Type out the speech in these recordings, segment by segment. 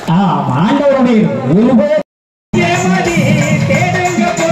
ஆம், ஆண்டவருடைய ஒருவர் ஏமாடி தேடுங்கப்பா.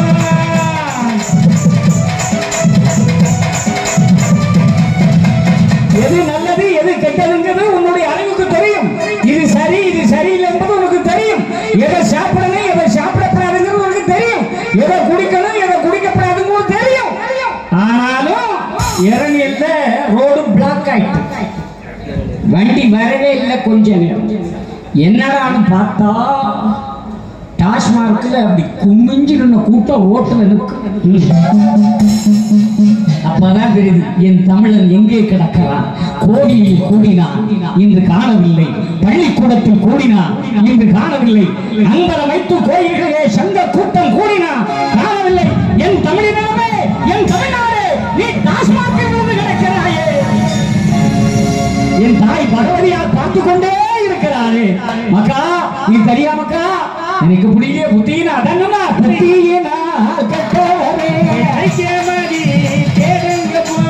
எது நல்லது எது கெட்டதுங்கிறது உன்னுடைய அறிவுக்கு தெரியும் இது சரி இது சரியில்லை என்பது உனக்கு தெரியும் எதை சாப்பிடணும் எதை சாப்பிடக்கூடாதுங்கிறது உனக்கு தெரியும் எதை குடிக்கணும் எதை குடிக்கப்படாதுங்கிறது தெரியும் ஆனாலும் இறங்கியல்ல ரோடு பிளாக் ஆயிட்டு வண்டி வரவே இல்லை கொஞ்ச நேரம் என்னடான்னு பார்த்தா டாஸ்மார்க்கில் அப்படி குமிஞ்சு நின்ன கூட்டம் ரோட்டில் நிற்கு அப்பதான் தெரியுது என் தமிழன் எங்கே கிடக்கிறான் கோடியில் கூடினான் இன்று காணவில்லை பள்ளிக்கூடத்தில் கூடினான் இன்று காணவில்லை அன்பரம் வைத்து கோயில்களே சங்க கூட்டம் கூடினான் காணவில்லை என் தமிழினமே என் தமிழ்நாடு நீ டாஸ்மார்க்கில் விழுந்து கிடக்கிறாயே என் தாய் பகவதியார் பார்த்து கொண்டே இருக்கிறாரே மக்கா நீ தெரியா மக்கா எனக்கு புரியல புத்தினா அதன்னா புத்தினா கட்டவரே ஐக்கியமதி தேடுங்கப்பா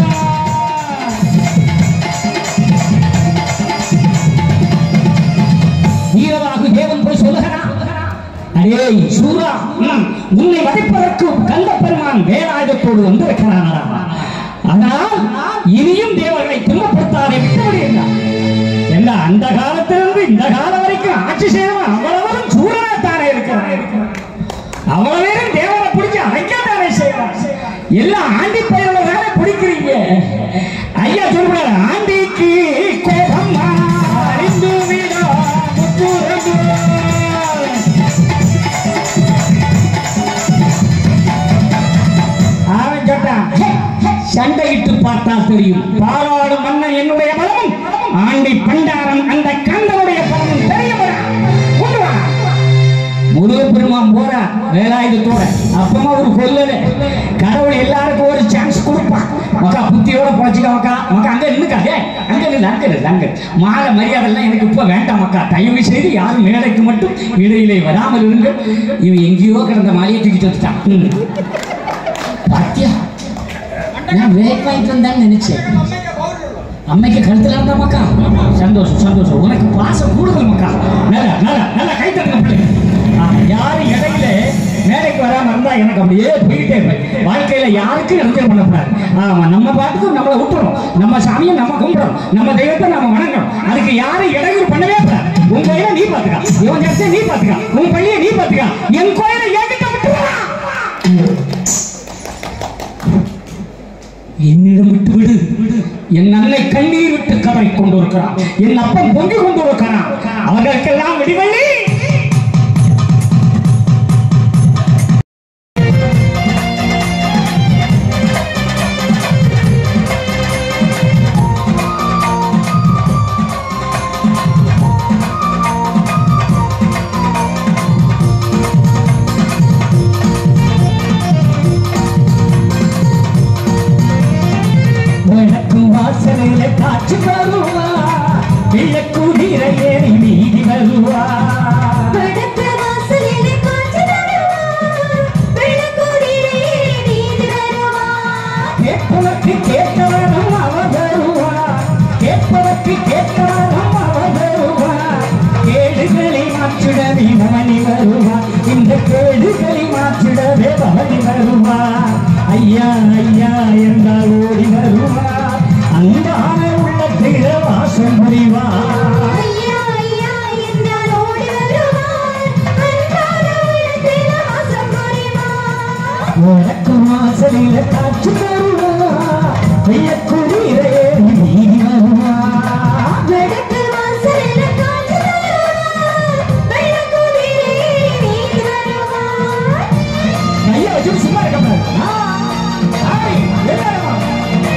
வீரவாகு தேவன் போய் சொல்லுகிறான் அடேய் சூரா ம், உன்னை வதைப்பதற்கு கந்த பெருமான் வேலாயுதத்தோடு வந்திருக்கிறானா ஆனால் இனியும் தேவர்களை துன்பப்படுத்தாதே விட்டுவிடு என்றார் என்ன அந்த காலத்திலிருந்து இந்த காலம் வரைக்கும் ஆட்சி செய்யறவன் அவ்வளவும் சூரனாத்தானே இருக்கிறான் அவ்வளவு பேரும் தேவனை பிடிச்சு அழைக்கத்தானே செய்வான் எல்லாம் ஆண்டி பயிரோட தானே பிடிக்கிறீங்க ஐயா சொல்றாரு ஆண்டிக்கு கோபம் அறிந்து விடா முத்துரங்கு. அவன் கேட்டான் சண்டையிட்டு பார்த்தா தெரியும் பாலாடு மன்னன் என்னுடைய பலமும் ஆண்டி பண்டாரம் அந்த கந்தனுடைய பலமும் தெரியவரா கொண்டு வா முருகப்பெருமான் போறா வேலாயுதத்தோட அப்பமா ஒரு கொல்லல கடவுள் எல்லாருக்கும் ஒரு சான்ஸ் கொடுப்பான் மக்கா புத்தியோட பொழைச்சிக்க மக்கா மக்கா அங்க நின்னுக்கா ஏ அங்க நில்லு அங்க நில்லு அங்க மாலை மரியாதை எல்லாம் எனக்கு இப்ப வேண்டாம் மக்கா தயவு செய்து யாரும் மேடைக்கு மட்டும் இடையிலே வராமல் இருங்க இவன் எங்கேயோ கிடந்த மாலையை தூக்கிட்டு வந்துட்டான் ம். பாத்தியா நான் வேலைக்கு வாங்கிட்டு வந்தான்னு நினைச்சேன் அம்மைக்கு கழுத்துல இருந்தா மக்கா சந்தோஷம் சந்தோஷம் உனக்கு பாசம் கூடுதல் மக்கா நல்லா நல்லா நல்லா கை தட்டுங்க பிள்ளை யாரு இடையில வேலைக்கு வராம இருந்தா எனக்கு அப்படியே போயிட்டே இருப்பேன் வாழ்க்கையில யாருக்கும் இடைஞ்சல் பண்ணக்கூடாது ஆமா நம்ம பாட்டுக்கு நம்மளை விட்டுறோம் நம்ம சாமியை நம்ம கும்பிடுறோம் நம்ம தெய்வத்தை நம்ம வணங்குறோம் அதுக்கு யாரும் இடையூறு பண்ணவே கூடாது உன் கோயிலை நீ பாத்துக்கா இவன் ஜாஸ்தியை நீ பாத்துக்கா உன் பள்ளியை நீ பாத்துக்கா என் கோயிலை என்கிட்ட விட்டுறா என்னிடம் விட்டு விடு என் அன்னை கண்ணீர் விட்டு கதறி கொண்டிருக்கிறான் என் அப்பன் பொங்கி கொண்டிருக்கிறான் அவர்களுக்கெல்லாம் விடிவெள்ளி விளக்கு வாசலில காற்று வருவா விளக்கு நீரையேறி மீதி வருவா வடக்கு வாசலிலே காற்று வருவா, வெள்ளக்கோடியிலே நீதி வருவா. கேட்பதற்கு கேட்கவனும் அவ வருவா கேட்பதற்கு கேட்கவனும் அவ வருவா கேடுகளை மாற்றிடவே பவனி வருவா இந்த கேடுகளை மாற்றிடவே பவனி வருவா ஐயா ஐயா என்றால் ஓடி வருவா அன்பான உள்ளத்தில வாசம் புரிவா ஐயா, ஐயா என்றால் ஓடி வருவார், அன்பான உள்ளத்தில் வாசம் புரிவார். வடக்கு வாசலில காற்று வருவா வெள்ளக்குடியிலே நீதி வருவா வடக்கு வாசலிலே காற்று வருவா, வெள்ளக்கோடியிலே நீதி வருவா. கையை வச்சு சும்மா இருக்க கூடாது. ஆ, ஆய், எல்லாரும்.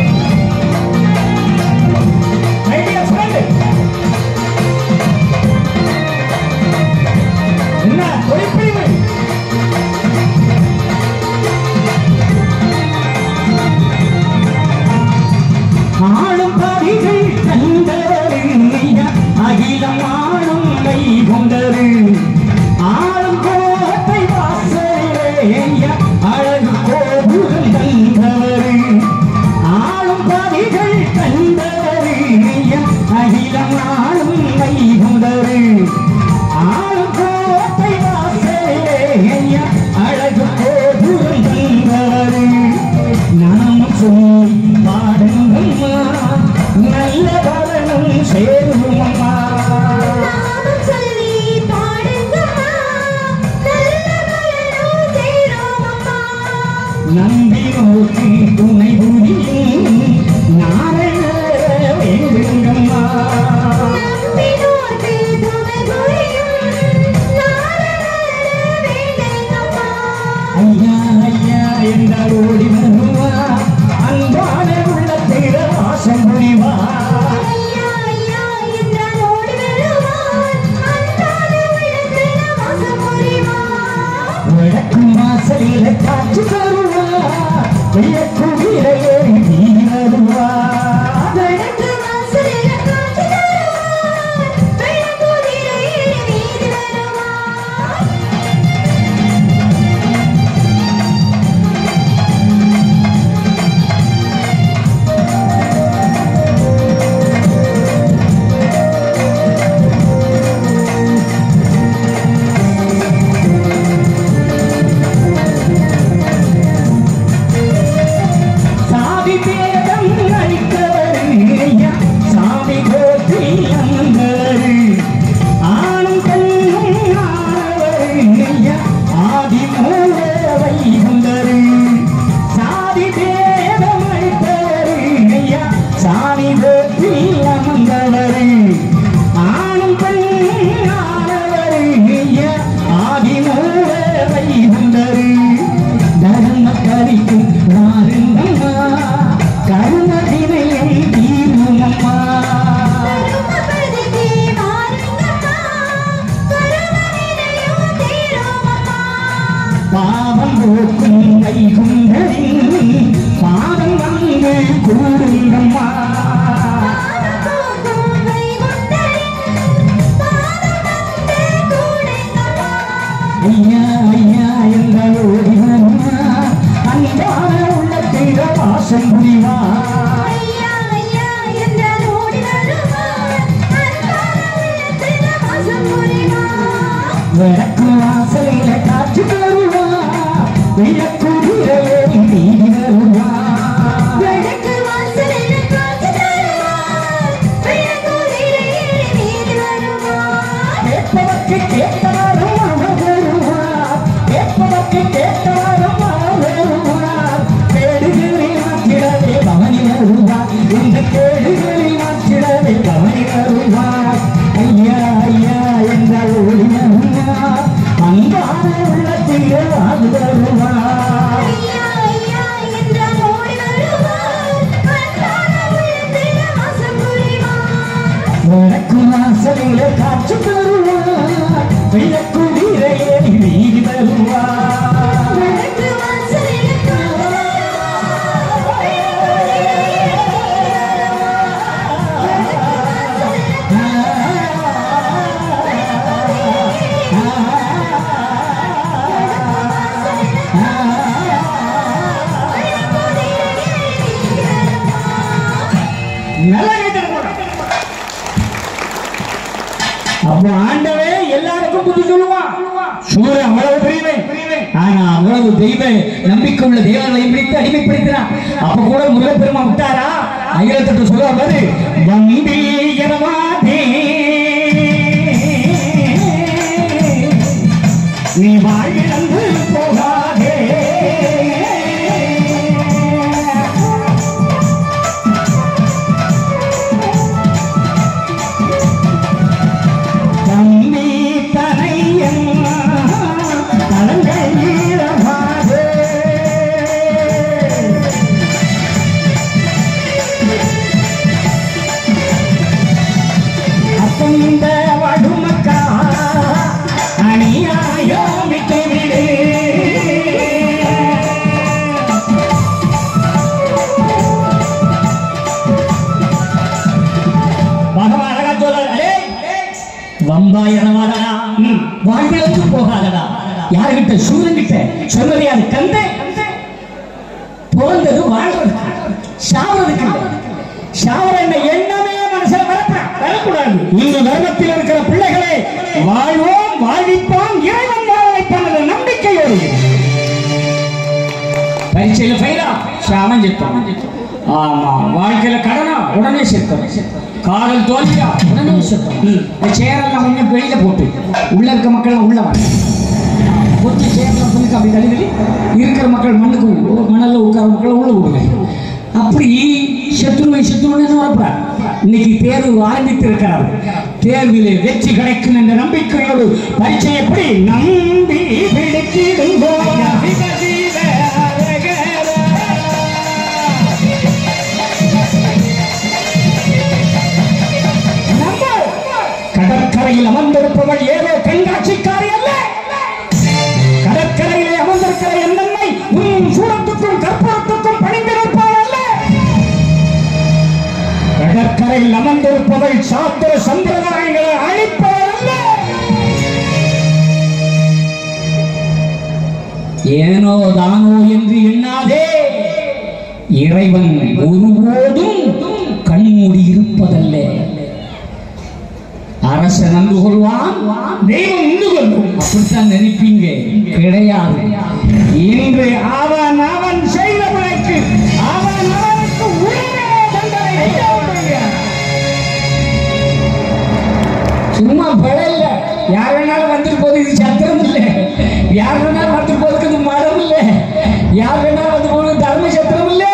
வாசலில காட்சி தருவா வெள்ளக்குதிரையே நீ வருவா வடக்கு வாசலில காட்சி தருவார் வெள்ளக்குதிரையில் நீதி வருவார் சாதி பேதம் அழித்தவரையா சாதி கோத்தி அந்தரு ஆணும் பெண்ணும் ஆனவரையா ஆதி மூலவை வந்தரு சாதி பேதம் அழித்தவரையா சாதி கோத்தி அமர்ந்தவரு ஆணும் பெண்ணும் ஆனவரையா ஆதி மூலவை வந்தரு தர்ம கரிக்கும் வாருங்கம்மா கருணதினையும் தீர்வுமம்மா கருமபதிக்கு வாருங்கம்மா கருமவினையும் தீருமம்மா பாவம் போக்கும் வைகுண்டரின் பாதம் வந்து கூறுங்கம்மா பாவப்போக்கும் வைகுண்டரின் பாதம் வந்து கூடுங்கம்மா ஐயா ஐயா எங்கள் ஓடிவருமா அன்பான உள்ளத்தில வாசம் புரிவா ஐயா ஐயா என்றால் ஓடி வருவார் அன்பான உள்ளத்தில் வாசம் புரிவார் விளக்கு வாசலில காட்சி தருவா விளக்குதிரையே நீ வருவா வடக்கு வாசலில் காட்சி தருவார் வெள்ளக்குதிரையில் நீதி வருவார் கேட்பதற்கு கேட்டவாறும் அவர் வருவார் கேட்பதற்கு கேட்டவாறும் அவர் வருவார் கேடுகளை மாற்றிடவே பவனி வருவார் இந்த கேடுகளை மாற்றிடவே பவனி வருவார் ஐயா ஐயா என்ற ஒளி வருவார் அன்பான உள்ளத்தில் அது வருவார் ஐயா ஐயா என்றால் ஓடி வருவார் அன்பான உள்ளத்தில் வாசம் புரிவார் வடக்கு வாசலிலே காட்சி தருவார் விளக்கு வீரையே நீதி வருவார் வடக்கு வாசலில் காட்சி தருவார் வெள்ளக்குதிரையில் நீதி வருவார் அப்ப ஆண்டவே எல்லாருக்கும் புத்தி சொல்லுவான் சூரியன் அவ்வளவு பெரியவே ஆனா அவ்வளவு தெய்வ நம்பிக்கை உள்ள தேவர்களை பிடித்து அடிமைப்படுத்தினான் அப்ப கூட முருகப்பெருமா விட்டாரா ஐயத்திட்டு சொல்லுவா பாரு கம்பீரமாதே நீ வாழ்ந்து போகாதே தம்பி தனையன் தலங்கள் ஈரமாதே அசந்த வடுமக்கா அணியாயோ விட்டு விடு பகவான் அழகா சொல்றாரு வம்பாயிரமாடா வாழ்க்கைக்கு போகாதடா யாருகிட்ட சூரன்கிட்ட சொன்னது யாரு கந்தை பிறந்தது வாழ்றதுக்கு சாவறதுக்கு இல்லை சாவர என்ற எண்ணமே மனசுல வரப்பட வரக்கூடாது இந்த தர்மத்தில் இருக்கிற பிள்ளைகளே வாழ்வோம் வாழ்விப்போம் இறைவன் வாழ வைப்பான் என்ற நம்பிக்கையோடு பரீட்சையில ஃபெயிலா சாமன் செத்தோம் ஆமா வாழ்க்கையில கடனா உடனே செத்தோம் காதல் தோல்வியா உடனே செத்தோம் இந்த சேரெல்லாம் கொஞ்சம் வெளியில போட்டு உள்ள இருக்க மக்கள் உள்ள வாங்க கொஞ்சம் சேர்லாம் புதுக்கு அப்படி தள்ளி தள்ளி இருக்கிற மக்கள் மண்ணுக்கு உ- மணல்ல உட்கார மக்கள் உள்ள விடுங்க அப்படி சத்துருவை சத்துருவன் வரப்படாது இன்னைக்கு தேர்வு ஆரம்பித்து இருக்கிறார் தேர்விலே வெற்றி கிடைக்கும் என்ற நம்பிக்கையோடு பரீட்சை எப்படி நம்பி பிடித்திடுங்கோ நம்பு. கடற்கரையில் அமர்ந்திருப்பவள் ஏதோ கண்காட்சிக்காரி அல்ல கடற்கரையிலே அமர்ந்திருக்கிற என்னம்மா தமிழ் சாஸ்திர சம்பிரதாயங்களை அழிப்பதல்ல ஏனோ தானோ என்று எண்ணாதே இறைவன் ஒருபோதும் கண்மூடி இருப்பதல்ல அரசன் நன்கு கொள்வான் தெய்வம் உண்டு கொள்ளும் அப்படித்தான் நினைப்பீங்க கிடையாது இன்று அவன் அவன் செய்த பிழைக்கு அவன் அவனுக்கு உரிமை தண்டனை செய்யப்படுங்க. சும்மா பழைய யார் வேணாலும் வந்துட்டு போகுது இது சத்திரம் இல்லை யார் வேணாலும் வந்து போறதுக்கு இது மரம் இல்லை யார் வேணாலும் வந்து போறது தர்ம சத்திரம் இல்லை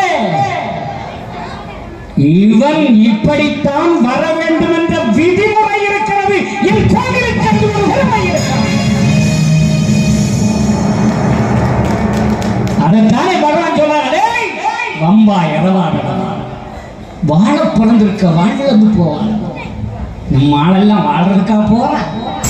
இவன் இப்படித்தான் வர வேண்டும் என்ற விதிமுறை இருக்கிறது என் கோவிலுக்கு என்று ஒரு உரிமை இருக்கிறது அதைத்தானே பகவான் சொல்றாரு "டேய், வம்பா எறவாடா வாழ பிறந்திருக்க வாழ்ந்து போவான் நம்ம ஆளெல்லாம் வாழ்றதுக்கா போறா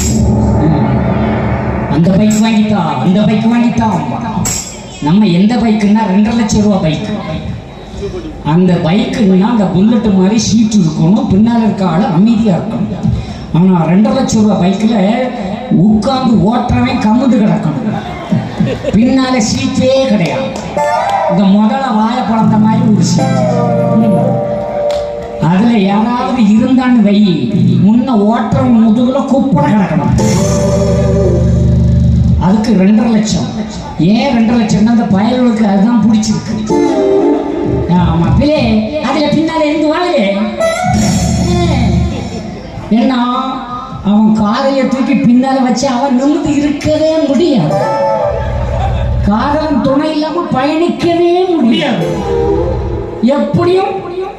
அந்த பைக் வாங்கிட்டா அந்த பைக் வாங்கிட்டா நம்ம எந்த பைக்குன்னா ரெண்டரை லட்சம் ரூபா பைக் அந்த பைக்குன்னா அந்த புல்லட் மாதிரி சீட்டு இருக்கணும் பின்னால் இருக்க ஆள் அமைதியாக இருக்கணும் ஆனால் ரெண்டரை லட்சம் ரூபா பைக்கில் உட்கார்ந்து ஓட்டுறவன் கமுந்து கிடக்கணும் பின்னால சீட்டே கிடையாது இந்த முதல்ல வாழை பழந்த மாதிரி ஒரு சீட் அதுல யாராவது இருந்தான்னு வை முன்ன ஓட்டுறவன் முதுகுல குப்பட கிடக்கணும் அதுக்கு ரெண்டரை லட்சம் ஏன் ரெண்டரை லட்சம் அந்த பயல்களுக்கு அதுதான் பிடிச்சிருக்கு ஆமா பிள்ளை அதுல பின்னால இருந்து வாழே என்ன அவன் காதைய தூக்கி பின்னால வச்சு அவன் நிமிர்ந்து இருக்கவே முடியாது காதலன் துணை இல்லாம பயணிக்கவே முடியாது எப்படியும்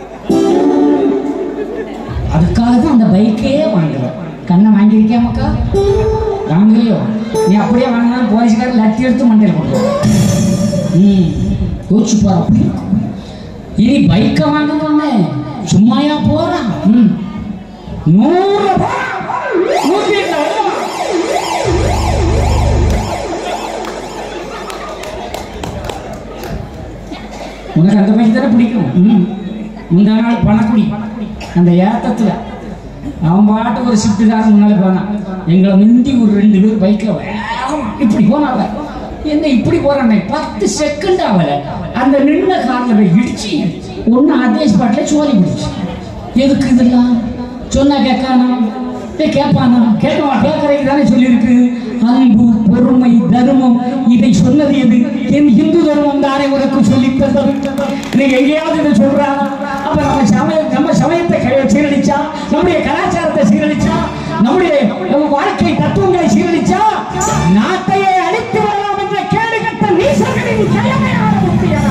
அதுக்காக தான் அந்த பைக்கே வாங்குறேன் கண்ணை வாங்கியிருக்கியா மக்கா வாங்கலையோ நீ அப்படியே வாங்கினா போலீஸ்காரர் லத்தி எடுத்து மண்டையில் கொடுக்கும் ம் யோசிச்சு பாரு அப்படி இருக்கும். இனி பைக்கை வாங்கணும்னு சும்மாயா போறான் ம் நூறு போறான். நூத்தி எட்டு வருவான். உனக்கு அந்த பைக் தானே பிடிக்கும் ம் முந்தா நாள் பணக்குடி அந்த ஏத்தத்துல அவன் பாட்டுக்கு ஒரு ஷிஃப்ட்டுக்காரன் முன்னால போனான் எங்களை முந்தி ஒரு ரெண்டு பேர் பைக்கில் வேகமா இப்படி போனாங்க என்ன இப்படி போறானே பத்து செகண்ட் ஆகல அந்த நின்ன கார்ல போய் இடிச்சு ஒன்னு அதே ஸ்பாட்ல சோலி பிடிச்சு எதுக்கு இதெல்லாம் சொன்னா கேட்கானா ஏ கேட்பானா கேட்கவா கேட்கறதுக்கு தானே சொல்லியிருக்கு அன்பு பொறுமை தர்மம் இதை சொன்னது எது என் இந்து தர்மம் தானே உனக்கு சொல்லி தந்தது நீங்க எங்கேயாவது இதை சொல்றா அப்ப நம்ம சமய நம்ம சமயத்தை கை- சீரழிச்சா நம்முடைய கலாச்சாரத்தை சீரழிச்சா நம்முடைய நம்ம வாழ்க்கை தத்துவங்களை சீரழிச்சா நாட்டையே அழித்து விடலாம் என்ற கேடு கட்ட நீசர்களின் தலைமையான புத்தியனா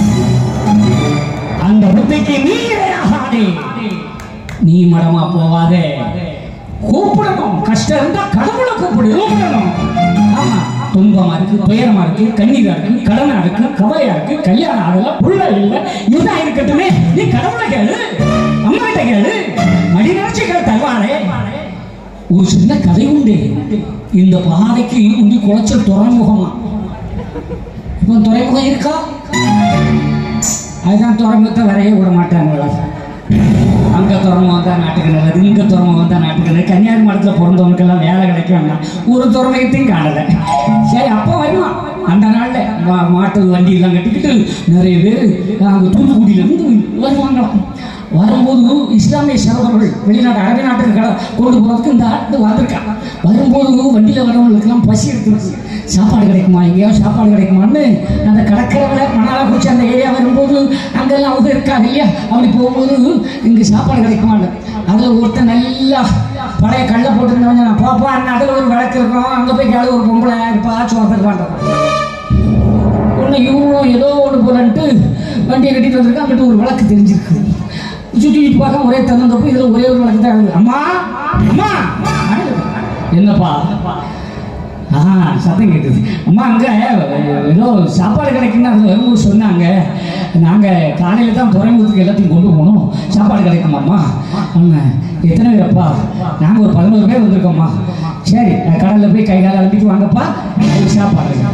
அந்த புத்திக்கு நீ இரையாகாதே நீ மடமா போவாதே கூப்பிடணும் கஷ்டம் இருந்தா கடவுளை கூப்பிடு கூப்பிடணும் ஆமா துன்பமா இருக்கு துயரமா இருக்கு கண்ணீரா இருக்கு கடனா இருக்கு கவலையா இருக்கு கல்யாணம் ஆகல புள்ள இல்ல இதுதான் இருக்கட்டுமே நீ கடவுளை கேளு அம்மா கிட்ட கேளு மடி நினைச்சு கேள் தருவாளே ஒரு சின்ன கதை உண்டு இந்த பாதைக்கு உண்டி குளச்சல் துறைமுகமா இப்போ துறைமுகம் இருக்கா அதுதான் துறைமுகத்தை வரைய விட மாட்டாங்களா அங்க துறைமுகம் தான் நாட்டுக்கு நல்லது இங்க துறைமுகம் தான் நாட்டுக்கு நல்லது கன்னியாகுமரி மடத்துல பிறந்தவனுக்கெல்லாம் வேலை கிடைக்க வேண்டாம் ஒரு துறைமுகத்தையும் காணல சரி அப்போ வருவான் அந்த நாள்ல மா- மாட்டு வண்டி எல்லாம் கட்டிக்கிட்டு நிறைய பேர் அங்க தூத்துக்குடியில இருந்து வருவாங்களாம் வரும்போது இஸ்லாமிய சகோதரர்கள் வெளிநாட்டு அரபி நாட்டுக்கு கட கொண்டு போகிறதுக்கு இந்த ஆட்டு வந்திருக்கான் வரும்போது வண்டியில் வரவங்களுக்கெல்லாம் பசி எடுத்துருக்கு சாப்பாடு கிடைக்குமா எங்கேயாவது சாப்பாடு கிடைக்குமான்னு அந்த கடற்கரையில் மணாலாக்குறிச்சி அந்த ஏரியா வரும்போது அங்கெல்லாம் அவங்க இருக்காங்க இல்லையா அப்படி போகும்போது இங்கே சாப்பாடு கிடைக்குமான்னு அதில் ஒருத்தன் நல்லா பழைய கல்லை போட்டுருந்தவங்க நான் பாப்பா அண்ணன் அதில் ஒரு விளக்கு இருக்கும் அங்கே போய் கேளு ஒரு பொம்பளை இருப்பா சோத்துக்கு பண்ணுறான் ஒன்று இவங்களும் ஏதோ ஒன்று போலன்ட்டு வண்டியை கட்டிட்டு வந்திருக்கா அங்கிட்டு ஒரு விளக்கு தெரிஞ்சிருக்கு சுற்றி சுற்றி பார்க்க ஒரே தந்தப்போ இதில் ஒரே ஒரு விளக்கு தான் இருக்குது அம்மா அம்மா என்னப்பா ஆ சத்தம் கேட்குது அம்மா அங்கே ஏதோ சாப்பாடு கிடைக்குன்னு அதில் வரும்போது சொன்னாங்க நாங்கள் காலையில் தான் துறைமுகத்துக்கு எல்லாத்தையும் கொண்டு போகணும் சாப்பாடு கிடைக்குமாம்மா ஆமாம் எத்தனை பேரப்பா நாங்கள் ஒரு பதினோரு பேர் வந்திருக்கோம்மா சரி கடலில் போய் கை கால் அலம்பிட்டு வாங்கப்பா உங்களுக்கு சாப்பாடு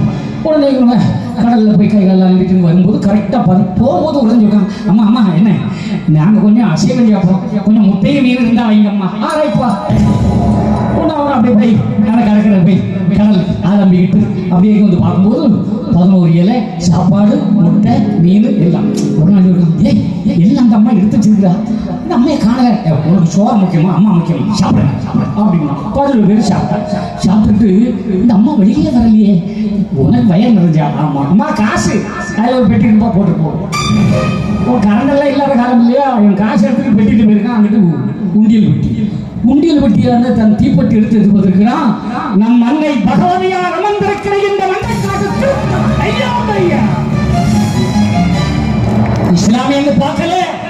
உடனே இவங்க கடல்ல போய் கை கால் அழுவிட்டு வரும்போது கரெக்டாக பார்த்து போகும்போது உடஞ்சிருக்காங்க அம்மா அம்மா என்ன நாங்கள் கொஞ்சம் அசைவம் சாப்பிட்றோம் கொஞ்சம் முட்டையை மீன் இருந்தால் வைங்கம்மா ஆராய்ப்பா ஒன்று அவங்க அப்படியே போய் கடை கடற்கரை போய் கடல் ஆரம்பிக்கிட்டு அப்படியே வந்து பார்க்கும்போது பதினோரு இலை சாப்பாடு முட்டை மீன் எல்லாம் ஒரு நாள் இருக்கான் ஏய் எல்லாம் அந்த அம்மா எடுத்து வச்சிருக்கா இந்த அம்மையை காணல "ஏய், உனக்கு சோறு முக்கியமா அம்மா முக்கியமா சாப்பிடுங்க சாப்பிடுங்க அப்படின்னா பதினோரு பேர் சாப்பிட்டா சாப்பிட்டுட்டு இந்த அம்மா வெளியே வரலையே உனக்கு வயல் நிறைஞ்சா ஆமா அம்மா காசு அதில் ஒரு பெட்டி ரூபா போட்டு போ உன் கரண்டெல்லாம் இல்லாத காலம் இல்லையா அவன் காசு எடுத்துட்டு பெட்டிட்டு போயிருக்கான் அங்கிட்டு உண்டியல் பெட்டி உண்டியல் பெட்டியில தன் தீப்பெட்டி எடுத்து எடுத்து பார்த்திருக்கிறான் நம் அன்னை பகவதியார் அமர்ந்திருக்கிற இந்த மண்டைக்காட்டுக்கு ஐயா ஐயா இஸ்லாமியன்னு பார்க்கல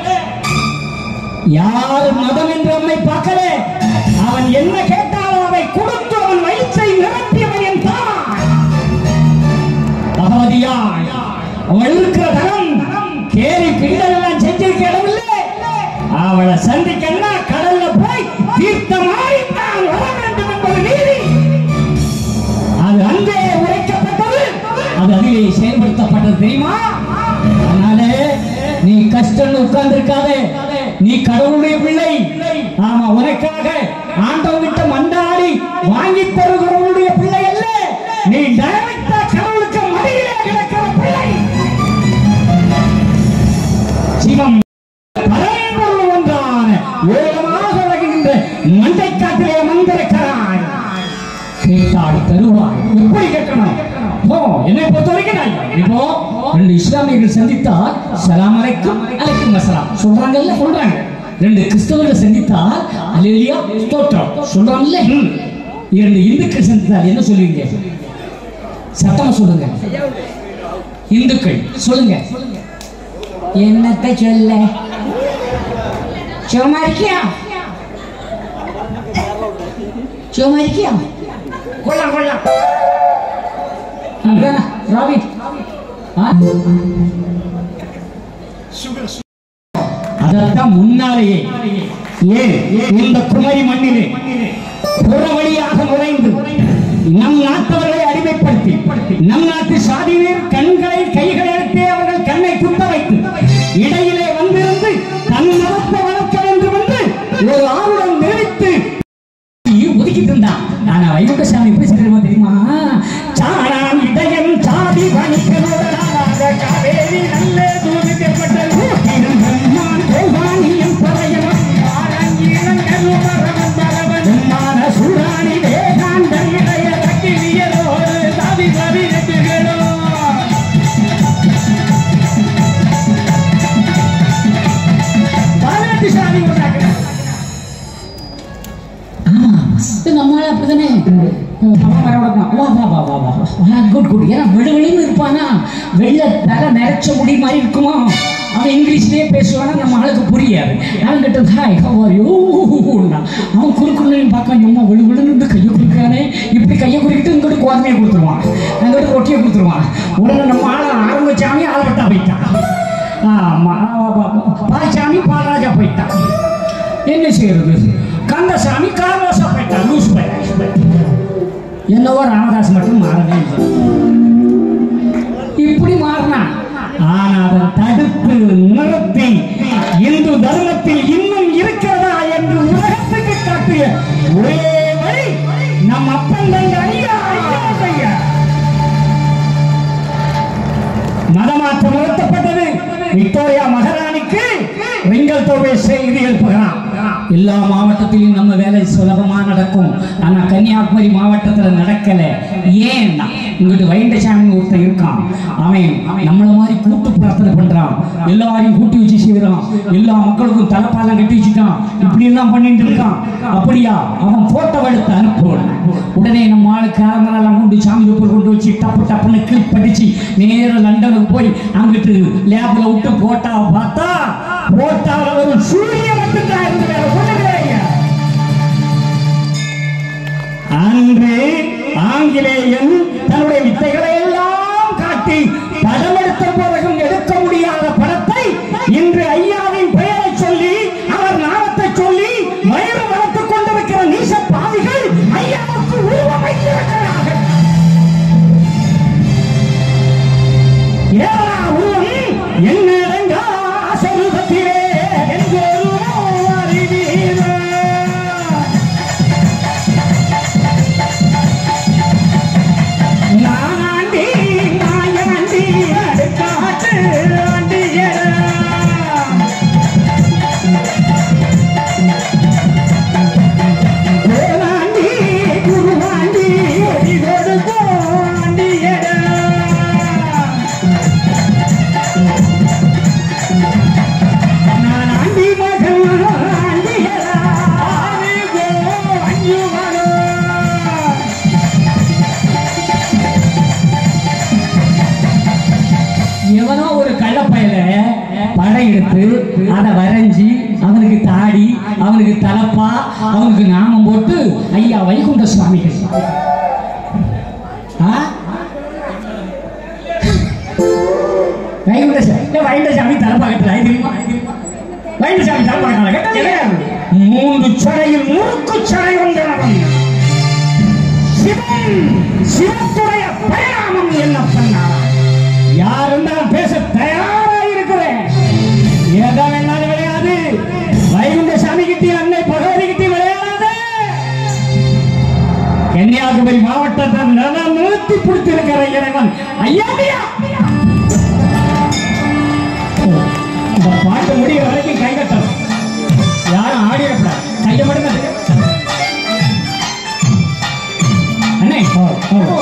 யார் மதம் என்று அவனை பார்க்கல அவன் என்ன கேட்டாலும் அதை கொடுத்து அவன் வயிற்றை நிரப்பியவன் என் தான் பகவதியாய் அவள் இருக்கிற தரம் கேரி பின்னெல்லாம் செஞ்சிருக்க இடமில்லை அவளை சந்திக்கன்னா கடல்ல போய் தீர்த்தமாய் நான் வர வேண்டும் என்பது நீதி அது அன்பே உரைக்கப்பட்டது அது அதிலே செயல்படுத்தப்பட்டது தெரியுமா அதனாலே நீ கஷ்டம் உட்கார்ந்து இருக்காதே நீ கடவுளுடைய பிள்ளை ஆமா உனக்காக ஆண்டவங்கிட்ட மண்டாடி வாங்கி தருகிறவனுடைய பிள்ளை அல்ல நீ டைரக்டா கடவுளுக்கு மடியிலே கிடக்கிற பிள்ளை சிவம் பரம்பொருள் ஒன்றான வேகமாக வருகின்ற மண்டைக்காட்டிலே வந்திருக்கிறாய் கேட்டால் தருவாய் எப்படி கேட்கணும் போ என்னை பொறுத்த வரைக்கும் நான் இப்போ ரெண்டு இஸ்லாமியர்கள் சந்தித்தால் சலாம் அலைக்கும் அலைக்கும் வசலாம் சொல்றாங்கல்ல சொல்றாங்க ரெண்டு கிறிஸ்தவர்கள் சந்தித்தால் அலேலியா ஸ்தோத்திரம் சொல்றாங்கல்ல ம். இரண்டு இந்துக்கள் சந்தித்தால் என்ன சொல்லுவீங்க சத்தமா சொல்லுங்க இந்துக்கள் சொல்லுங்க என்னத்தை சொல்ல சும்மா இருக்கியா சும்மா இருக்கியா கொள்ளலாம் கொள்ளலாம் அதான் ராவி ஆ? அதத்தான் முன்னாலேயே ஏன் இந்த குமரி மண்ணிலே புற வழியாக நுழைந்து நம் நாட்டவர்களை அடிமைப்படுத்தி நம் நாட்டு சாதியினர் கண்களை கைகளை எடுத்தே அவர்கள் கண்ணை குத்த வைத்து இடையிலே வந்திருந்து தன் மதத்தை வளர்க்க வேண்டும் என்று ஒரு ஆர்வம் நிறுவித்து ஒதுக்கிட்டு இருந்தான் ஆனா வைகுண்ட சாமி எப்படி சொல்லுமா தெரியுமா சாணான் இதயம் சாதி வணிகனோடாக காவேரி நல்ல தூது தெப்பட்டல் ஊட்டிடும் பிரம்மான் கோவானியம் பறையவன் ஆரங்கீரன் கருமரவன் பரவன் உம்மான சூடானி வேதாந்தன் இடைய தக்கிலியரோடு சாதி சாதி நெட்டுகளோ பதினெட்டு சாதி உண்டாக்குறேன் நம்மளால அப்படிதானே அவன் வர விடணும். வா வா வா வா வா குட் குட் ஏன்னா வெளுவெளின்னு இருப்பானா வெள்ள தலை நிறைச்ச முடி மாதிரி இருக்குமா அவன் இங்கிலீஷ்லயே பேசுவானா நம்ம ஆளுக்கு புரியாது அவன் கிட்ட ஹாய் ஹவாரியோ அவன் குறுக்குன்னு பார்க்க சும்மா வெளுவெளுன்னு கையை குறுக்கானே இப்படி கையை குறுக்கிட்டு இங்கிட்டு குழந்தைய கொடுத்துருவான் அங்கிட்டு ரொட்டியை கொடுத்துருவான் உடனே நம்ம ஆளை ஆரம்பிச்சாமி ஆளப்பட்டா போயிட்டான் ஆமா பாய்ச்சாமி பாலராஜா போயிட்டான் என்ன செய்யறது கந்தசாமி கார்வாசா போயிட்டான் லூஸ் போயிட்டான் என்னவோ ராமதாஸ் மட்டும் மாறவே இல்லை இப்படி மாறினான் ஆனா அதை தடுத்து நிறுத்தி இந்து தர்மத்தில் இன்னும் இருக்கிறதா என்று உலகத்துக்கு காட்டிய ஒரே வழி நம் அப்பன் தங்க ஐயா ஐயா ஐயா மதமாற்றம் நிறுத்தப்பட்டது விக்டோரியா மகாராணிக்கு ரிங்கல் தொகை செய்தி எழுப்புகிறான் எல்லா மாவட்டத்திலும் நம்ம வேலை சுலபமா நடக்கும் ஆனா கன்னியாகுமரி மாவட்டத்துல நடக்கல ஏன்னா இங்கிட்டு வைண்டசாமி ஒருத்தன் இருக்கான் அவன் நம்மள மாதிரி கூட்டு பிரார்த்தனை பண்றான் எல்லாரையும் கூட்டி வச்சு செய்யறான் எல்லா மக்களுக்கும் தலைப்பாலம் கட்டி வச்சுட்டான் இப்படி எல்லாம் பண்ணிட்டு இருக்கான் அப்படியா அவன் போட்டோ எடுத்து அனுப்புவான் உடனே நம்ம ஆளு கேமராலாம் கொண்டு சாமி ரூபர் கொண்டு வச்சு டப்பு டப்புன்னு கிளிப் படிச்சு நேரா லண்டனுக்கு போய் அங்கிட்டு லேப்ல விட்டு போட்டாவை பார்த்தா போட்டாவில் ஒரு சூரிய மட்டும்தான் இருந்து வேற ஒண்ணுமே இல்லை. அன்று ஆங்கிலேயன் தன்னுடைய வித்தைகளை எல்லாம் காட்டி படம் எடுத்த பிறகும் எடுக்க முடியாத படத்தை இன்று ஐயாவின் பெயரை சொல்லி அவர் நாமத்தை சொல்லி வயிறு வளர்த்துக் கொண்டிருக்கிற நீச பாவிகள் ஐயாவுக்கு உருவமைத்திருக்கிறார்கள் படம் எடுத்து அதை வரைஞ்சி அவனுக்கு தாடி அவனுக்கு தலப்பா அவனுக்கு நாமம் போட்டு ஐயா வைகுண்ட சுவாமிகள் ஆ? வைகுண்ட சா- இல்ல, வைகுண்ட சாமி தலப்பா கட்டுறாய் தெரியுமா வைகுண்ட சாமி தலப்பா கட்டுறாங்க மூன்று சடையில் முறுக்கு சடை வந்தவன் சிவன் சிவத்துடைய பரிணாமம் என்ன பண்ணார் யார் இருந்தாலும் பேச தயாரா இருக்கிறேன் எதை வேணாலும் விளையாது வைகுண்ட சாமி கிட்டே அன்னை பகவதி கிட்டே விளையாடாது கன்னியாகுமரி மாவட்டத்தை நலம் நிறுத்தி பிடித்திருக்கிற இறைவன் ஐயா ஐயா. இந்த பாட்டு முடிகிற வரைக்கும் கை கட்டணும் யாரும் ஆடிடக்கூடாது கையை மட்டும் தட்டுங்க. அண்ணே ஓ ஓ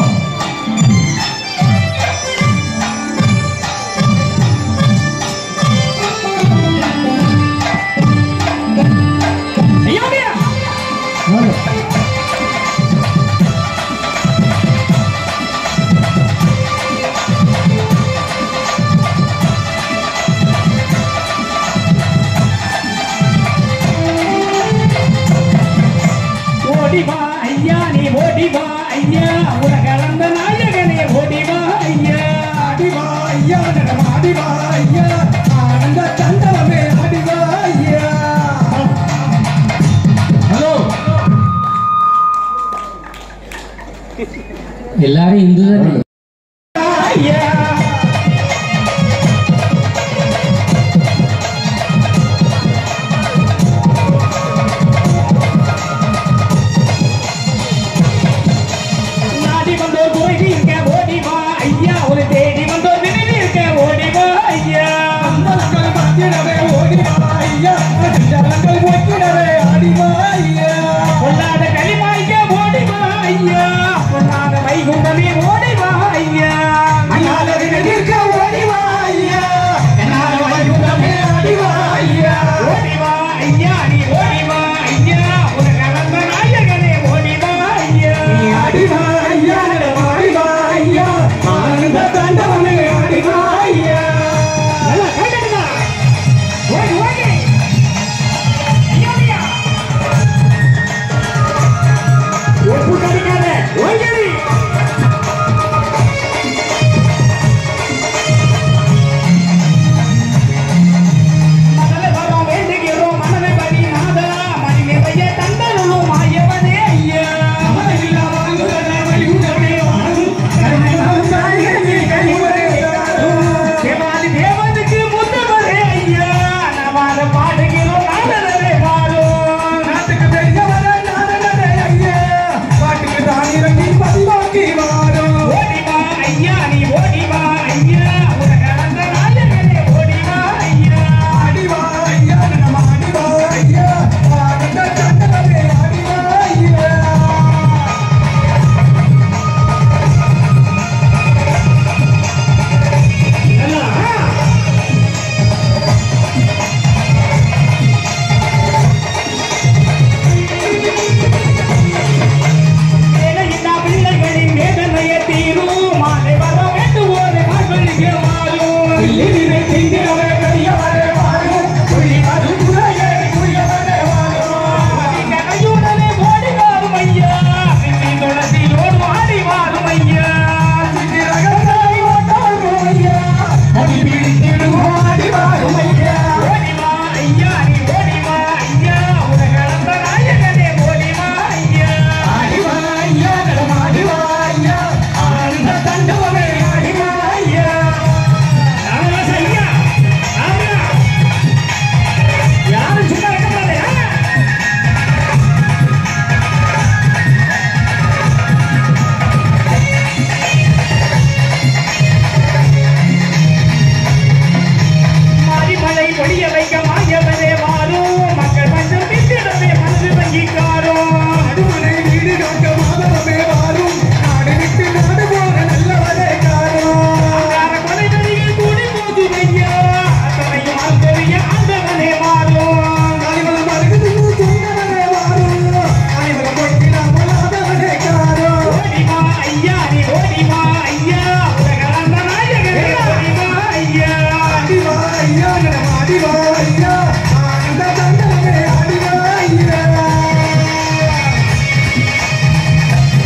ஐயா ஐயா. வாங்க. ஓடிவா ஐயா நீ ஓடிவா ஐயா உலகளந்த நாயகனே ஓடிவா ஐயா அடிவா ஐயா நடனம் அடிவா ஐயா ஆனந்த தண்டவமே அடிவா ஐயா ஹலோ எல்லாரும் இந்து தானே ஐயா நாடி வந்தோர் குறைவி இருக்க ஓடிவா ஐயா ஒரு தேடி வந்தோர் நினைவு இருக்க ஓடிவா ஐயா மங்களங்கள் மத்திடவே ஓடிவா ஐயா மங்களங்கள் ஒட்டிடவே அடிவா ஐயா பொல்லாத களிமாய்க்க ஓடிவா ஐயா பொல்லாத வைகுண்டமே ஓடிவா ஐயா அண்ணாலது எதிர்க்க ஓடிவா ஐயா என்னால வைகுண்டமே அடிவா ஐயா ஓடிவா ஐயா நீ ஓடிவா ஐயா உனக்கு கலந்த நாயகனே ஓடிவா ஐயா நீ அடிவா ஐயா நடனம் அடிவா ஐயா ஆனந்த தண்டவமே அடிவா ஐயா நல்லா கைதட்டுங்க. ஓடி ஓடி ஐயா ஐயா ஒப்பு கடிக்காத ஓடி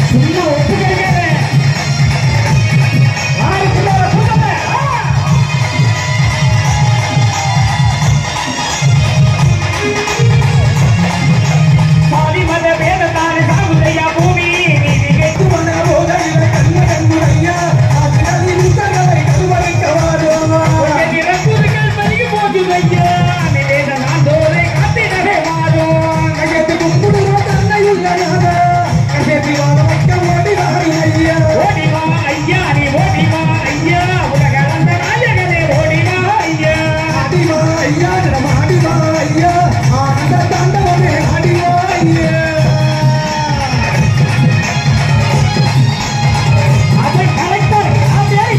சும்மா ஒப்புக்கிறீங்க யாருக்குள்ள சொல்லுங்க சாதி மத வேதத்தான சாகுதையா பூமி நீதி கேட்டு மன போதையில கண்ண கண்ணுடையா ஆசிரியர் முத்தங்களை கருவறைக்க வாடுவா நிறக்குறிகள் பருகி போகுதையா நிவேத நாந்தோரை காத்திடவே மாறும் கையெத்து கும்பிடுற தன்னையுள்ள நாதா கசேத்தி வாழ வைக்க ஓடி வாரி ஐயா ஓடிவா ஐயா நீ ஓடிவா ஐயா உலகளந்த நாயகனே ஓடிவா ஐயா ஆடிவா ஐயா நம்ம ஆடிவா ஐயா ஆனந்த தாண்டவமே ஆடிவா ஐயா அதை கலெக்டர் அதை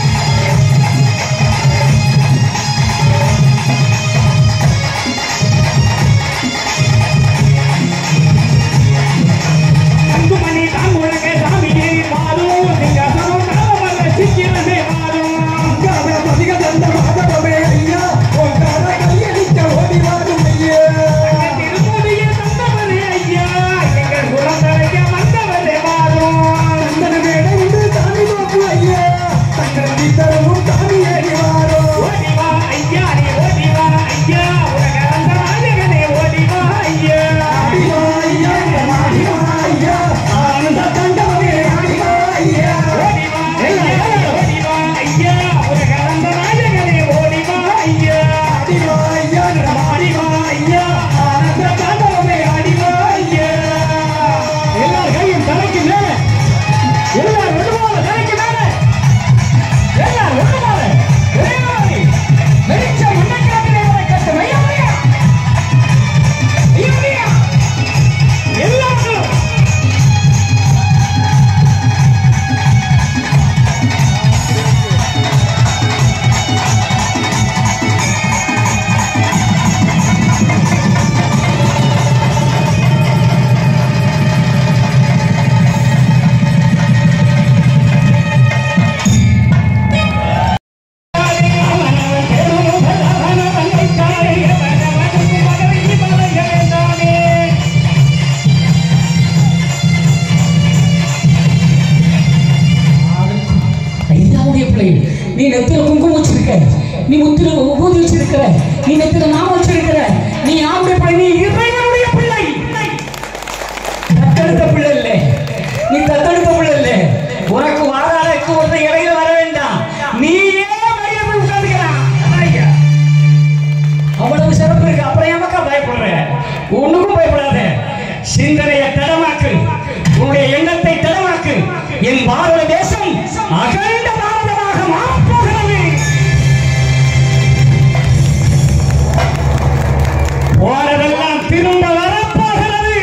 அங்குமணி தான் உலக சாமியே மாறும் சிங்காசனம் நாமல்ல சிக்கிறதே மாறும் அங்காத பதிக தந்த மாதவமே ஐயா ஓங்கார கையளிக்க ஓடி வாரும் ஐயா திருமுடிய தந்தவரே ஐயா எங்கள் குலத்தலைக்க வந்தவரே மாறும் சந்தன மேடை உண்டு சாமி நோக்கு ஐயா சங்கரதி தரமும் சாமி ஏறி வாரும் ஓடிவா ஐயா நீ ஓடிவா ஐயா உலக அந்த நாயகனே ஓடிவா ஐயா ஆடிவா ஐயா நம்ம ஆடிவா ஐயா ஆனந்த தாண்டவமே ஆடிவா ஐயா ஓடிவா ஐயா ஓடிவா ஐயா உலக அந்த நாயகனே ஓடிவா ஐயா ஆடிவா ஐயா நம்ம ஆடிவா ஐயா ஆனந்த தாண்டவமே ஆடிவா ஐயா எல்லார் கையும் தலைக்கு மேல எல்லார் ஒழுவாத தலைக்கு மேல எல்லார் ஒழுவாத ஒரே வெளிச்சம் முன்னக்காட்டிலே வர கட்டு மையா மையா மையா மையா எல்லாரும் ஐயாவுடைய பிள்ளைகள் நீ நெத்தில குங்குமம் வச்சிருக்க நீ முத்திர ஊதி வச்சிருக்கிற நீ நெத்தில நாம வச்சிருக்கிற நீ ஆவுடைய பிள்ளை நீ இறைவனுடைய பிள்ளை தத்தெடுத்த பிள்ளை இல்ல நீ தத்தெடுத்த பிள்ளை இல்ல உனக்கு வாழாளுக்கு ஒருத்த இடையில வர வேண்டாம் நீயே வெளியே போய் உட்கார்ந்துக்கலாம் ஐயா அவ்வளவு சிறப்பு இருக்கு அப்புறம் ஏமாக்கா பயப்படுற ஒண்ணுக்கும் பயப்படாத சிந்தனையை தடமாக்கு உன்னுடைய எண்ணத்தை தடமாக்கு என் பாரத தேசம் அகண்ட பாரதமாக மாறப்போகிறது போனதெல்லாம் திரும்ப வரப்போகிறது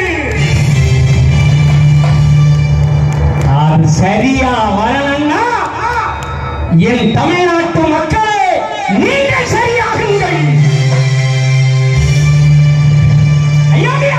அது சரியா வரணும்னா என் தமிழ்நாட்டு மக்களே நீங்கள் சரியாகுங்கள் ஐயா ஐயா.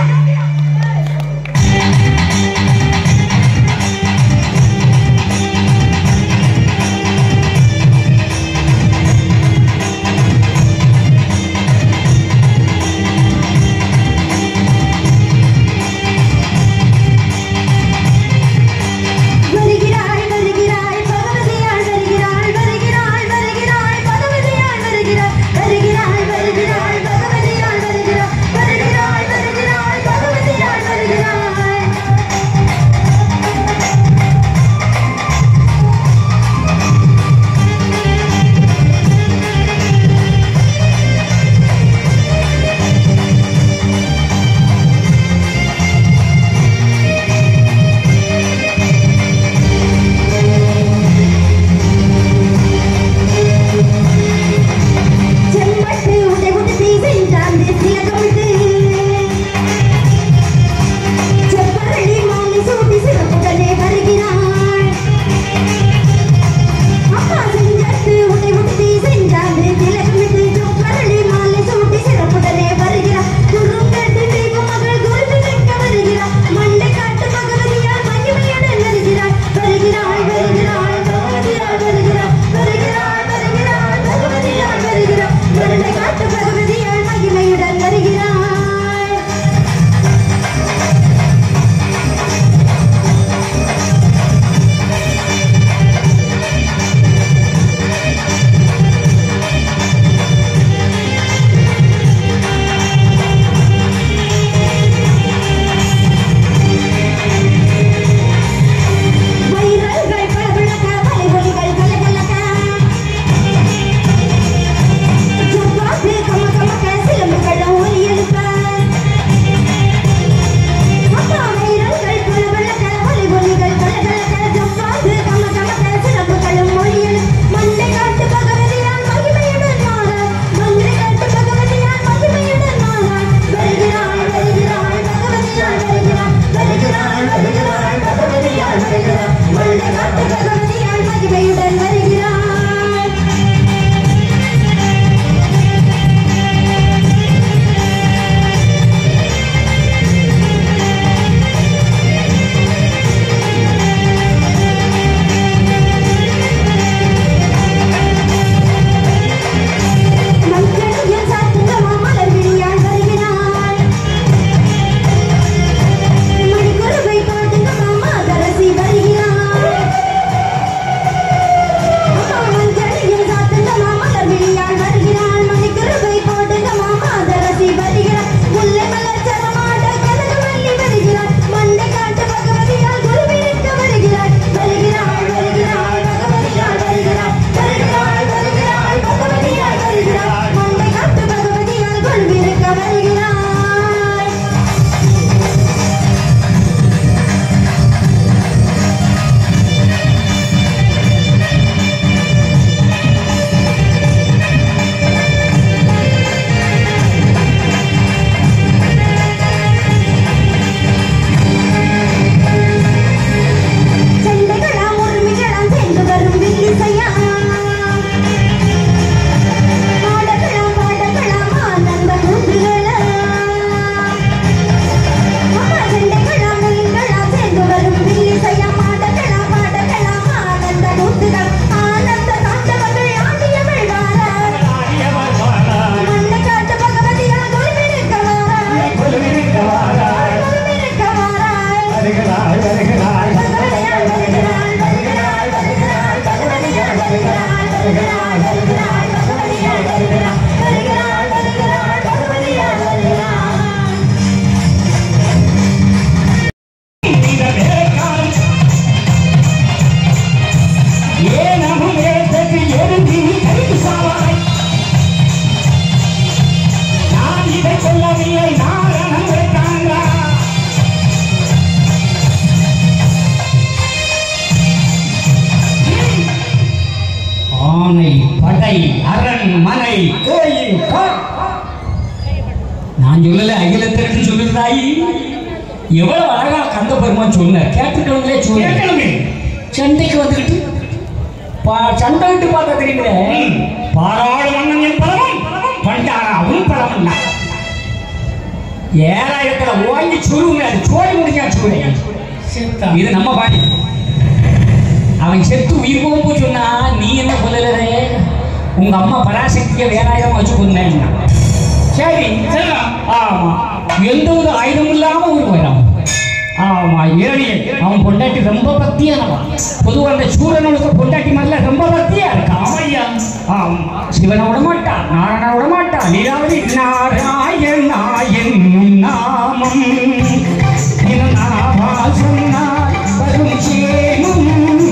வருகிறாள் வருகிறாள் பகவதியாள் வருகிறாள் வருகிறாள் வருகிறாள் பகவதியாள் வருகிறாள் வருகிறாள் வருகிறாள் பகவதியாள் வருகிறாள் வருகிறாள் வருகிறாள் பகவதியாள் வருகிறாள் செம்பட்டு உடை உடுத்தி சென்றாந்து திலகமிட்டு செப்பரளி மாலை சூட்டி சிறப்புடனே வருகிறாள் அம்மா செஞ்சட்டு உடை உடுத்தி சென்றாந்து திலகமிட்டு செப்பரளி மாலை சூட்டி சிறப்புடனே வருகிறாள் குறுங்கட்டு தெய்வ மகள் குருத்து நிற்க வருகிறாள் மண்டை காட்டு பகவதியால் மகிமையுடன் வருகிறாள் வருகிறாள் வருகிறாள் பகவதியால் வருகிறாள் வருகிறாள் வருகிறாள் பகவதியால் வருகிறாள் மண்டை காட்டு பகவதியால் மகிமையுடன் வருகிறாள் நெருங்கி கருத்து சாவாய் நான் இதை சொல்லவில்லை நாரணம் இருக்காங்க ஆனை படை அரண் மனை கோயில் கா- நான் சொல்லல அகிலத்திற்கு சொல்லுறாயி எவ்வளவு அழகா கந்த பெருமான் சொன்ன கேட்டுக்கணுங்களே சொல்லணுமே சண்டைக்கு வந்துகிட்டு பா- சண்டை விட்டு பார்க்க தெரியுங்க பாராடு மன்னன் பலமும் பண்டாரா உன் பலமும் தான் ஏழாயிரத்துல ஓங்கி சுருங்க அது சோழி முடிஞ்சா சூடு இது நம்ம பாடி அவன் செத்து உயிர் போகும்போது சொன்னா நீ என்ன கொல்லலே உங்க அம்மா பராசக்தியை வேலாயுதம் வச்சு கொன்னேன்னா சரி ஆமா எந்த ஒரு ஆயுதம் இல்லாம ஒரு போயிடாம ஆமா ஏழிய அவன் பொண்டாட்டி ரொம்ப பக்தியானவன் பொதுவா அந்த சூரனுக்கு பொண்டாட்டி மாதிரில ரொம்ப பக்தியா இருக்கான் ஆமையா ஆமா சிவனை விட மாட்டான் நாராயண விட மாட்டான் நீராவதி நாராயணா என்னும் நாமம் திருநாவா சொன்னால் வரும் சேனும்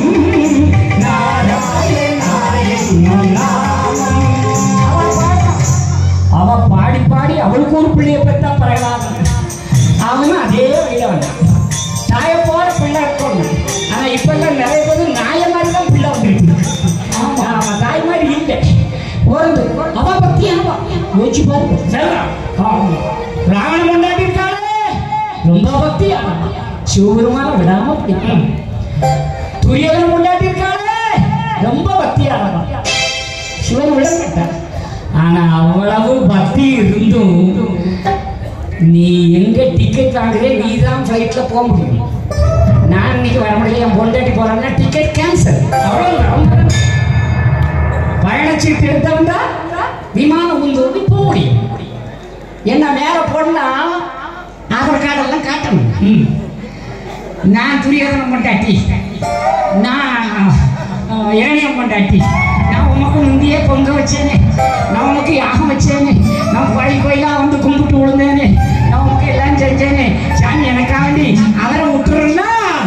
நாராயணா என்னும் நாமம் அவன் பாடுறான். அவ பாடி பாடி அவளுக்கு ஒரு பிள்ளைய பெற்றா பிரகலாதன் அவனும் அதே வழியில வந்தான் தாயை போல பிள்ளை இருக்கணும் ஆனா இப்ப எல்லாம் நிறைய பேர் நாய மாதிரி தான் பிள்ளை வந்துருக்கு ஆமா ஆமா தாய் மாதிரி இல்லை பிறந்து அவ பத்தி அவ யோசிச்சு பாரு ஆமா ராவண கொண்டாடி இருக்காளே ரொம்ப பக்தி அவ சிவபெருமான விடாம பிடிக்கும் துரியகன் கொண்டாடி இருக்காளே ரொம்ப பக்தியானவன் சிவன் விட மாட்டார் ஆனா அவ்வளவு பக்தி இருந்தும் நீ எங்க டிக்கெட் வாங்குறே நீ தான் ஃப்ளைட்ல போக முடியும் நான் இன்னைக்கு வர முடியல என் பொண்டாட்டி போறான்னா டிக்கெட் கேன்சல் அவ்வளவு பயணச்சீட்டு எடுத்தவன் தான் விமானம் உந்து போக முடியும் என்ன மேல போனா ஆதார் கார்டெல்லாம் காட்டணும் ம். நான் துரியோதனம் கொண்டாட்டி நான் அஹ், இரணியம் கொண்டாட்டி நான் உமக்கு முந்தையே பொங்க வச்சேனே நான் உமக்கு யாகம் வச்சேனே நான் கோயில் கோயிலா வந்து கும்பிட்டு விழுந்தேனே நான் உமக்கு எல்லாம் செஞ்சேனே சாமி எனக்கா வேண்டி அவரை விட்டுறா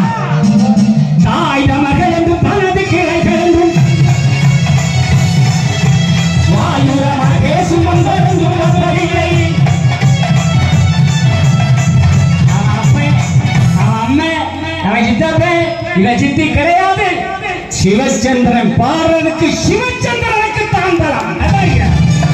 தாய் மகள் என்று பலது கிளைகள் என்றும் வாயுரமாக பேசும் வந்தென்றும் வந்ததில்லை அவன் அப்பன், அவன் அம்மன், அவன் சித்தப்பன், இவன் சித்தி கிடையாது சிவச்சந்திரன் பாரனுக்கு சிவச்சந்திரனுக்கு தான் பலம் அதாங்க.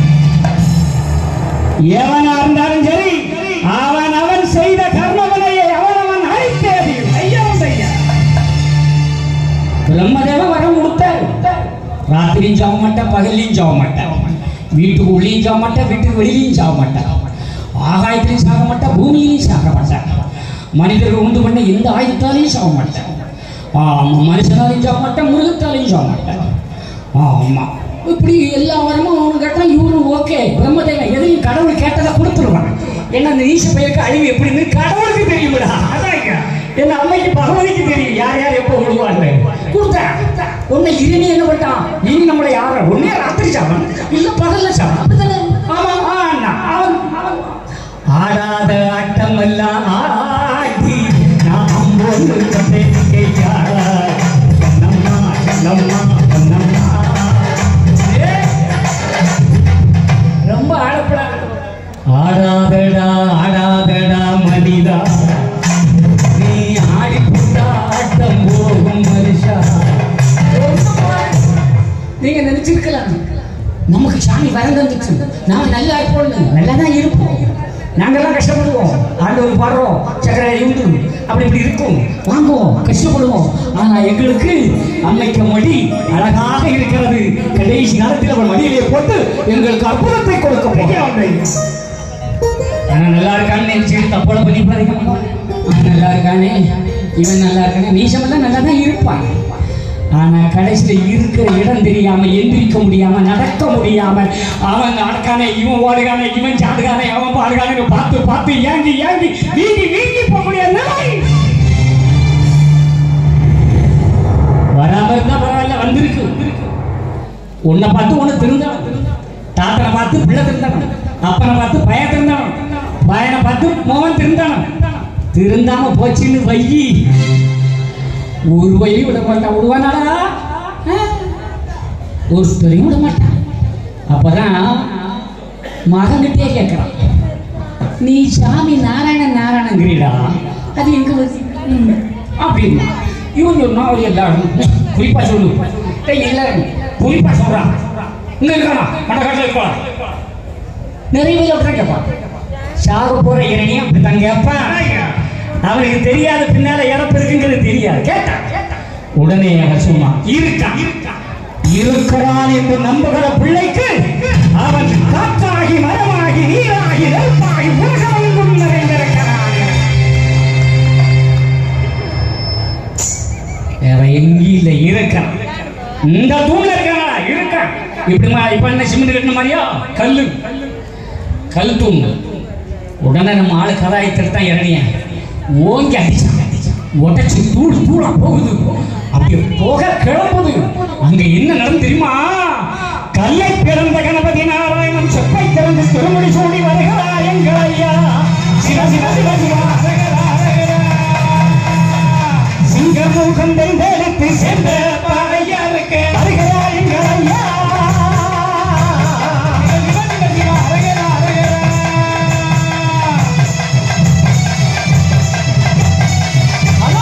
எவனா இருந்தாலும் சரி அவன் அவன் செய்த கர்மவினையை அவன் அவன் அழித்தே தீரும். ஐயா ஐயா பிரம்மதேவன் வரம் கொடுத்தாரு ராத்திரியும் சாக மாட்டேன் பகல்லையும் சாக மாட்டேன் வீட்டுக்கு உள்ளேயும் சாக மாட்டேன் வீட்டுக்கு வெளியிலையும் சாக மாட்டேன் ஆகாயத்திலையும் சாக மாட்டேன் பூமியிலையும் சாக மாட்டேன் மனிதர்கள் உண்டு பண்ண எந்த ஆயுதத்தாலையும் சாக மாட்டேன் ஆமா மனுஷனாலையும் சாக மாட்டேன் மிருகத்தாலையும் சாக மாட்டேன் ஆமா இப்படி எல்லா வரமும் அவனு கேட்டான் இவரும் ஓகே பிரம்மதேவன் எதையும் கடவுள் கேட்டதை கொடுத்துருவான் ஏன்னா அந்த ஈச பையனுக்கு அழிவு எப்படின்னு கடவுளுக்கு தெரியும்டா அதாங்க என் அம்மைக்கு பகவதிக்கு தெரியும் யார் யார் எப்போ விடுவாங்க கொடுத்தேன் உன்னை இனி என்ன பண்ணிட்டான் இனி நம்மளை யார ஒன்னே ராத்திரி சாவன் இல்ல பகல்ல சாவன் அப்படித்தானே ஆமா ஆனா அவன் அவன் ஆடாத ஆட்டம் எல்லாம் ஆடி நாம் ஒன்று கதையா கண்ணம்மா கண்ணம்மா கண்ணம்மா ஏ, ரொம்ப ஆடப்படாது ஆடாதடா ஆடாதடா மனிதா நீ ஆடி ஆட்டம் போகும் மனுஷா நீங்க நினைச்சிருக்கலாம் நமக்கு சாமி வரம் தந்துச்சு நாம நல்லா இருப்போம் நல்லா தான் இருப்போம் நாங்கெல்லாம் கஷ்டப்படுவோம் ஆண்டவர் பாடுறோம் சக்கரை உண்டு அப்படி இப்படி இருக்கும் வாங்குவோம் கஷ்டப்படுவோம் ஆனா எங்களுக்கு அன்னைக்கு மடி அழகாக இருக்கிறது கடைசி காலத்தில் அவன் மடியிலே போட்டு எங்களுக்கு அற்புதத்தை கொடுக்க போகிறோம் ஆனா நல்லா இருக்கான்னு நினைச்சு தப்போட பண்ணி பாருங்க அவன் நல்லா இருக்கானே இவன் நல்லா இருக்கானே மீசமெல்லாம் நல்லா தான் இருப்பான் ஆனா கடைசியில இருக்கிற இடம் தெரியாம எந்திரிக்க முடியாம நடக்க முடியாம அவன் நடக்கானே இவன் ஓடுகானே இவன் சாடுகானே அவன் பாடுகானே பார்த்து பார்த்து ஏங்கி ஏங்கி வீங்கி வீங்கி போக முடியாது நிலை. வராம இருந்தா பரவாயில்ல வந்திருக்கு உன்னை பார்த்து உன்னை திருந்தவன் தாத்தனை பார்த்து பிள்ளை திருந்தவன் அப்பனை பார்த்து பய திருந்தவன் பையனை பார்த்து மோகன் திருந்தவன் திருந்தாம போச்சுன்னு வையி ஒரு வழி விட மாட்டான் விடுவானாடா ஆ? ஒருத்தரையும் விட மாட்டான் அப்பதான் மகன்கிட்டே கேட்கிறான் நீ சாமி நாராயணன் நாராயணங்கிறீடா அது எங்க வருது ம், அப்படின்னு இவன் சொன்னா அவர் எல்லாரும் குறிப்பா சொல்லு டேய் எல்லாரும் குறிப்பா சொல்றான் இங்க இருக்கானா மடக்காட்டில் இருப்பான் நிறைய பேர் அப்படிதான் கேட்பான் சாக போற இறைனியும் அப்படித்தான் கேட்பான் அவனுக்கு தெரியாத பின்னால இறப்பு இருக்குங்கிறது தெரியாது கேட்டான் உடனே அவன் சொன்னான் இருக்கான் இருக்கிறான் என்று நம்புகிற பிள்ளைக்கு அவன் காற்றாகி மரமாகி நீராகி நெருப்பாகி உலகமெங்கும் நிறைந்திருக்கிறான் வேற எங்கேயும் இல்லை இருக்கான் இந்த தூண்ல இருக்கானா இருக்கான் இப்படிமா இப்ப என்ன சிமெண்ட் கட்டின மாதிரியா கல்லு கல் தூண் உடனே நம்ம ஆளு கதாயத்தில் தான் இறங்கியேன் ஓங்கி அடிச்சான் உடச்சு தூள் தூளா போகுது அப்படி போக கிளம்புது அங்க என்ன நடந்து தெரியுமா கல்லை பிறந்த கணபதி நாராயணன் செப்பை திறந்து திருமணி சூடி வருகிறார் எங்கள் ஐயா சிவ சிவ சிவ சிவா அரகரா, அரகரா. சிங்கமுகம் வெந்தெடுத்து சென்ற பாறையாருக்கு வருகிறார் எங்கள் ஐயா சிவ சிவ சிவா அரகரா, அரகரா. ஹலோ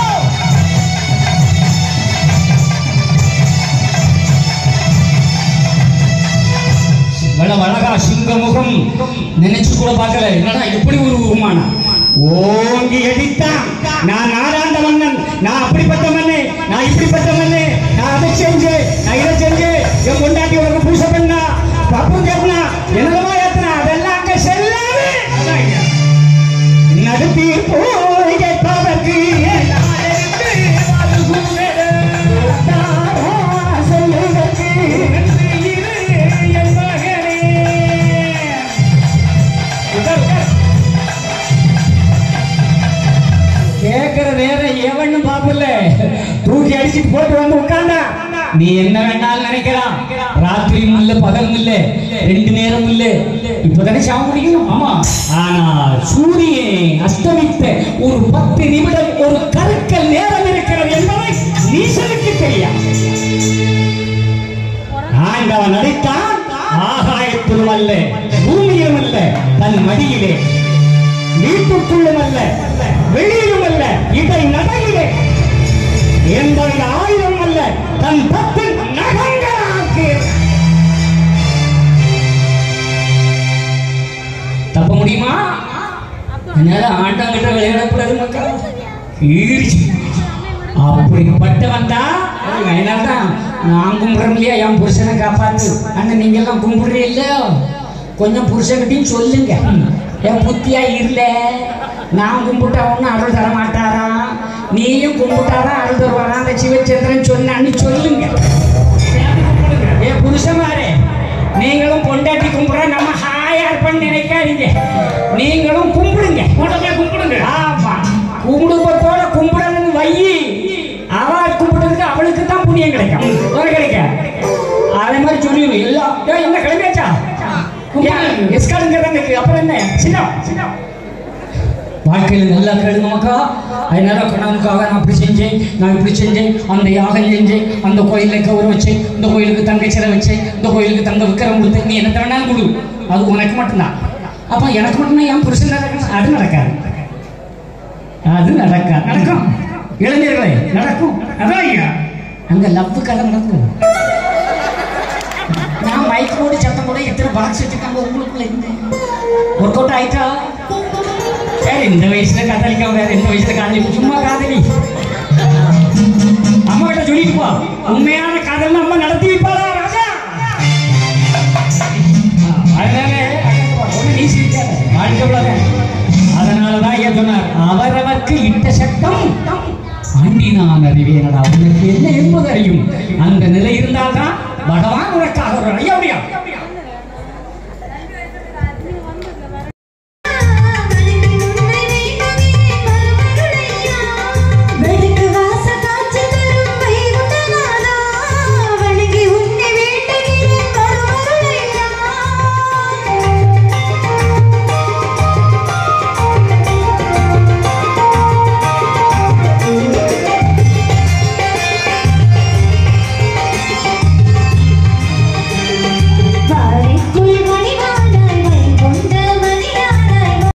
இவ்வளவு அழகா சிங்க முகம் நினைச்சு கூட பார்க்கல என்னடா இப்படி ஒரு உருமானா ஓங்கி அடித்தான் நான் நாடாண்ட மன்னன் நான் அப்படிப்பட்ட மண்ணு நான் இப்படிப்பட்ட மண்ணு நான் அதை செஞ்சு நான் இதை செஞ்சு என் கொண்டாட்டி உனக்கு பூசை பண்ணா பப்பு கேட்டனா என்னமா ஏத்தனா அதெல்லாம் அங்க செல்லாது நடுத்தி போய் கேட்பதற்கு எல்லாருக்கு வாழ்வுமிடு. தாரா சொல்லுவதற்கு நன்றி இரு என் மகனே. உட்கார், உட்கார். கேக்குற நேரம் எவனும் பாப்பல தூக்கி அடிச்சுட்டு போட்டு வந்து உட்கார்ந்தா நீ என்ன வேணாலும் நினைக்கலாம் ராத்திரியும் இல்ல பகலும் இல்ல ரெண்டு நேரம் இல்ல இப்பதானே சாம முடியும் ஆமா ஆனா சூரியன் அஸ்தமித்த ஒரு பத்து நிமிடம் ஒரு கருக்கல் நேரம் இருக்கிறது என்பதை நீசனுக்கு தெரியாது ஆண்டவன் நடித்தான் ஆகாயத்திலும் அல்ல பூமியிலும் அல்ல தன் மடியிலே வீட்டுக்குள்ளும் அல்ல வெளியிலும் அல்ல இடை நடையிலே என்பது ஆயுதம் அல்ல தன் பத்து நகங்களாக்கு தப்ப முடியுமா அதனால ஆண்டாங்கிட்ட விளையாடக்கூடாது மக்கள் ஈர்ச்சி அப்படிப்பட்டவன் தான் அதனால்தான் நான் கும்பிடுறேன் இல்லையா என் புருஷனை காப்பாத்து அண்ணன் நீங்க எல்லாம் கும்பிடுறீங்க இல்லையோ கொஞ்சம் புருஷன்கிட்டையும் சொல்லுங்க என் புத்தியா இல்ல நான் கும்பிட்டா ஒன்றும் அருள் தர மாட்டாராம் நீயும் கும்பிட்டாதான் அருள் தருவாராம் அந்த சிவச்சந்திரன் சொன்னான்னு சொல்லுங்க ஏ புருஷமாரே நீங்களும் பொண்டாட்டி கும்பிடுற நம்ம ஹாயா இருப்பேன்னு நினைக்காதீங்க நீங்களும் கும்பிடுங்க கூட்டமே கும்பிடுங்க ஆமா கும்பிடுபத்தோட கும்பிடணும்னு வையி அவ கும்பிடுறதுக்கு அவளுக்கு தான் புண்ணியம் கிடைக்கும் உனக்கு கிடைக்க அதே மாதிரி சொல்லிடுவோம் எல்லாம் ஏய், என்ன கிளம்பியாச்சா எஸ்காடுங்கிறதாங்க அப்புறம் என்ன சின்ன சின்ன வாழ்க்கையில் நல்லா கேளுங்க மக்கா அதனால கணவனுக்காக நான் அப்படி செஞ்சேன் நான் இப்படி செஞ்சேன் அந்த யாகம் செஞ்சேன் அந்த கோயிலில் கௌரவ வச்சேன் இந்த கோயிலுக்கு தங்க சிலை வச்சேன் இந்த கோயிலுக்கு தங்க விக்கிரம் கொடுத்து நீ என்ன வேணாலும் கொடு அது உனக்கு மட்டும்தான் அப்போ எனக்கு மட்டும்தான் என் புருஷன் நடக்கணும் அது நடக்காது அது நடக்காது நடக்கும் இளைஞர்களே நடக்கும் அதான் ஐயா அங்க லவ் கதை நடக்கும் நான் மைக் போட்டு சத்தம் போட எத்தனை பாக்ஸ் வச்சிருக்காங்க உங்களுக்குள்ள இருந்து ஒர்க் அவுட் ஆயிட்டா சரி இந்த வயசுல காதலிக்க வேற இந்த வயசுல காதலிக்க சும்மா காதலி அம்மா கிட்ட சொல்லிட்டு போ உண்மையான காதல் அம்மா நடத்தி வைப்பாரா ராஜா ஆ, அதனால ஒண்ணு நீ சிரிக்காத வாழ்க்கை உள்ளவன். அதனாலதான் ஏன் சொன்னார் அவரவர்க்கு இட்ட சட்டம் ஆண்டி நான் அறிவேனடா உனக்கு என்ன என்பது அறியும் அந்த நிலை இருந்தால்தான் பகவான் உனக்காக ஒரு ஐயா முடியும்